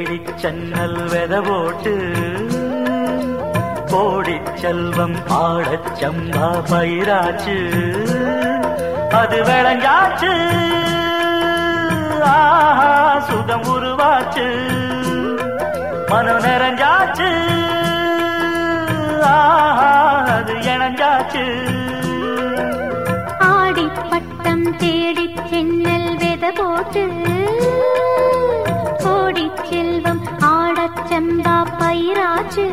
தேடிச் சென்னல் வெத போட்டு கோடிச் செல்வம் ஆடச் சம்பா பயிராச்சு அது விளைஞ்சாச்சு ஆஹா சுகம் உருவாச்சு மனம் நிறைஞ்சாச்சு ஆஹா அது இணைஞ்சாச்சு ஆடி பட்டம் தேடி சென்னல் வெத போட்டு கோடி செல்வம் ஆடச் சம்பா பயிராச்சு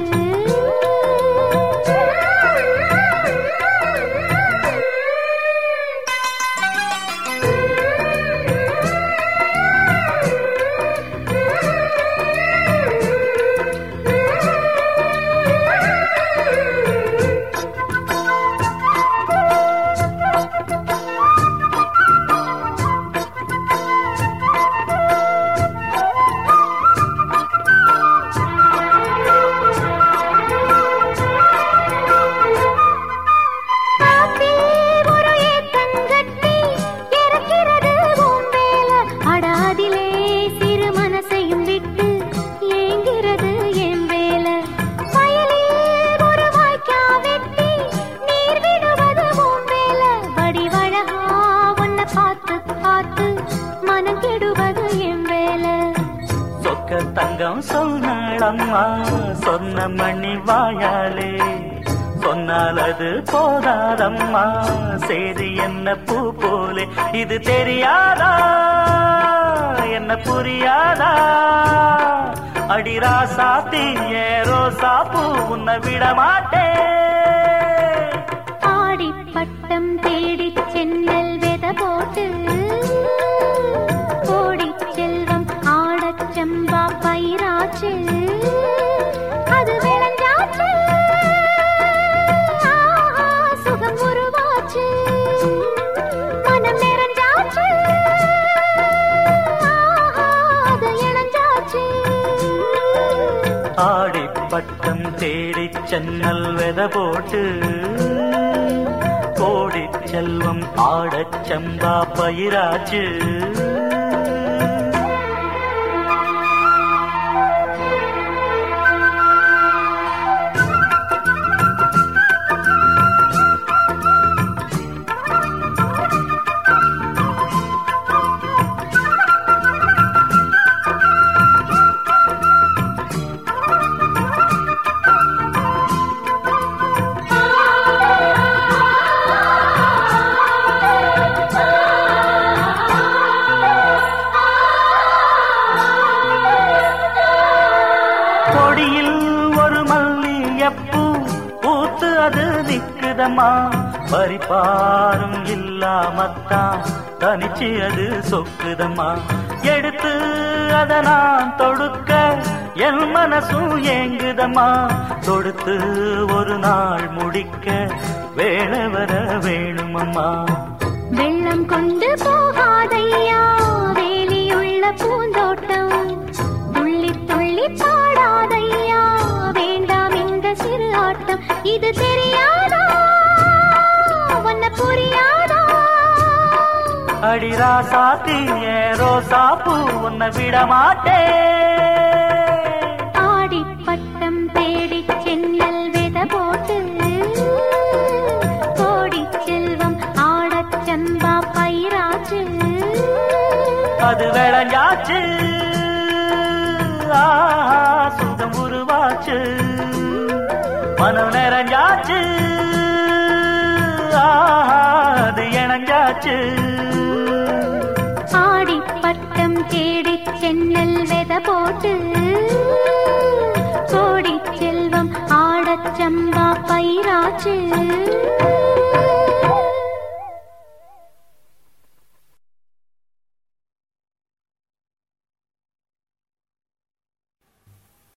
காத்தில் ஒரு ஏத்தங்கட்டி இறக்கிறது உன் மேல. அட அதிலே சிறு மனசையும் விட்டு ஏங்குறது என் வேலை. வயலில் ஒரு வாய்க்கா வெட்டி நீர் விடுவது உன் வேலை. வடிவழகா உன்னை பார்த்து பார்த்து மனம் கெடுவது என் வேலை சொக்க தங்கம் சொன்னாளம்மா சொன்ன மணி வாயாலே சொன்னால் அது போதாதம்மா செய்தி என்ன பூ போலே இது தெரியாதா என்ன புரியாதா அடிரா சாத்தி ஏரோ சாப்பு உன்னை விட மாட்டேன் ஆடி பட்டம் தேடி சென்னல் வெத போட்டு கோடி செல்வம் ஆடச் செம்பா பயிராச்சு அது விளைஞ்சாச்சு ஆஹா, சுகம் உருவாச்சு மனம் நிறைஞ்சாச்சு ஆஹா, அது இணைஞ்சாச்சு ஆடி பட்டம் தேடி சென்னல் வெத போட்டு கோடி செல்வம் ஆடச் செம்பா பயிராச்சு கொடியில் ஒரு மல்லியப்பூ பூத்து அது நிக்குதம்மா பறிப்பாரும் இல்லாமத்தான் தனிச்சு அது சொக்குதம்மா எடுத்து அத நான் தொடுக்க என் மனசும் ஏங்குதம்மா தொடுத்து ஒரு நாள் முடிக்க வேலை வர வேணுமம்மா வெள்ளம் கொண்டு போகாதையா வேலியுள்ள பூந்தோட்டம் துள்ளி துள்ளி பாடாதையா வேண்டாம் இந்த சிறு ஆட்டம் இது தெரியாதா உன்ன புரியாதா அடிரா சாத்தி ஏரோ சாப்பு உன்னை விட மாட்டேன் ஆடி பட்டம் தேடி சென்னல் வெத போட்டு கோடி செல்வம் ஆடச் சம்பா பயிராச்சு அது விளைஞ்சாச்சு ஆஹா சுகம் உருவாச்சு மனம் நிறைஞ்சாச்சு ஆஹா அது இணைஞ்சாச்சு